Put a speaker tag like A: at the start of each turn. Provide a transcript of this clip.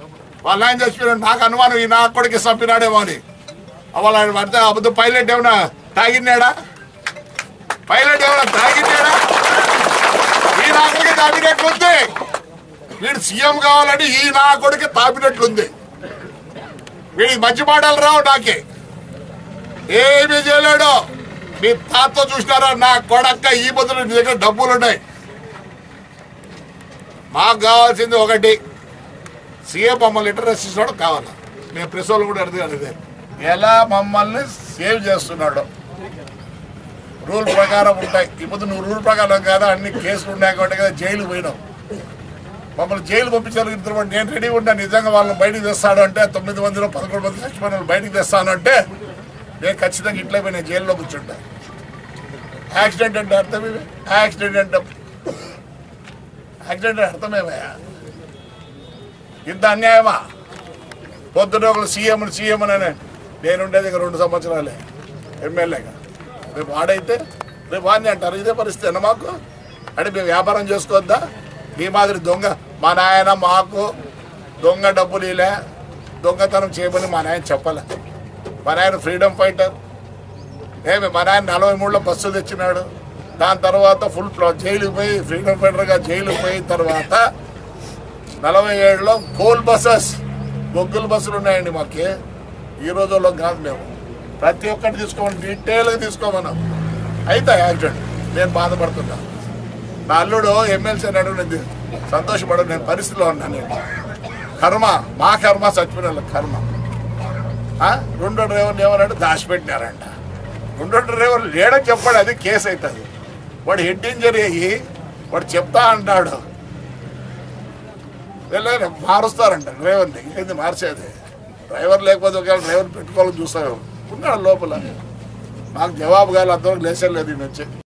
A: వాళ్ళ ఆయన చచ్చిపోయినాడు నాకు అనుమానం ఈ నా కొడుకు చంపినాడేమో అని వాళ్ళ ఆయన పడితే అబద్ధం పైలట్ ఏమైనా తాగినాడా పైలట్ ఏమైనా తాగినాడా ఈ నా కొడుకు తాగినట్లుంది వీడు సీఎం కావాలని ఈ నా కొడుకు తాపినట్లుంది వీడికి మంచి మాటలు రావు నాకే ఏమీ చేయలేడు మీ తాత చూసినారా నా కొడక్క ఈ బదులు నీ దగ్గర డబ్బులు ఉన్నాయి మాకు కావాల్సింది ఒకటి సీఎం మమ్మల్ని ఇంటరెస్ట్ ఇచ్చినాడు కావాలి మేము ప్రెస్ వాళ్ళు కూడా అడిగారు ఇదే ఎలా మమ్మల్ని సేవ్ చేస్తున్నాడు రూల్ ప్రకారం ఉంటాయి ఇప్పుడు నువ్వు రూల్ ప్రకారం కాదా అన్ని కేసులు ఉన్నాయి కాబట్టి కదా జైలు పోయినావు మమ్మల్ని జైలు పంపించారు ఇద్దరు మంది. నేను రెడీ ఉన్నా నిజంగా వాళ్ళని బయటికి తెస్తాడు అంటే తొమ్మిది మందిలో పదకొండు మంది చచ్చిపోయిన వాళ్ళు బయటికి తెస్తాను అంటే నేను ఖచ్చితంగా ఇంట్లో పోయి నేను జైల్లో కూర్చుంటా యాక్సిడెంట్ అంటే అర్థం ఇవి యాక్సిడెంట్ అంటే యాక్సిడెంట్ అంటే అర్థమేమయ్యా ఇంత అన్యాయమా పొద్దున ఒకరు సీఎం సీఎం అని నేను ఉండేది ఇక రెండు సంవత్సరాలే ఎమ్మెల్యేగా రేపు వాడైతే రేపు వాడిని అంటారు ఇదే పరిస్థితి అన్న మాకు అంటే మేము వ్యాపారం చేసుకోవద్దా మీ మాదిరి దొంగ మా నాయన మాకు దొంగ డబ్బులు ఇలా దొంగతనం చేయమని మా నాయన చెప్పలే మా నాయన ఫ్రీడమ్ ఫైటర్ ఏమి మా నాయన నలభై మూడులో బస్సు తెచ్చినాడు దాని తర్వాత ఫుల్ జైలుకి పోయి ఫ్రీడమ్ ఫైటర్గా జైలుకి పోయిన తర్వాత నలభై ఏడులో కోల్ బస్సెస్ బొగ్గుల బస్సులు ఉన్నాయండి మాకి ఈ రోజుల్లో కాదు మేము ప్రతి ఒక్కటి తీసుకోమని డీటెయిల్గా తీసుకోమన్నాం అయితే యాక్సిడెంట్ నేను బాధపడుతున్నా నా అల్లుడు ఎమ్మెల్సీ అని అడుగు నేను సంతోషపడు నేను పరిస్థితిలో ఉన్నాను నేను కర్మ మా కర్మ చచ్చిపోయిన వాళ్ళ కర్మ ఆ? రెండో డ్రైవర్లు ఏమన్నాడు దాచిపెట్టినారంట రెండో డ్రైవర్ లేడని చెప్పాడు అది కేసు అవుతుంది వాడు హెడ్ ఇంజరీ అయ్యి వాడు చెప్తా అంటాడు వెళ్ళగానే మారుస్తారంట డ్రైవర్ని ఏంది మార్చేది డ్రైవర్ లేకపోతే ఒకవేళ డ్రైవర్ పెట్టుకోవాలని చూస్తారు ఉన్నాడు లోపల మాకు జవాబు కావాలి అంతవరకు లేచలేదు ఈయన వచ్చి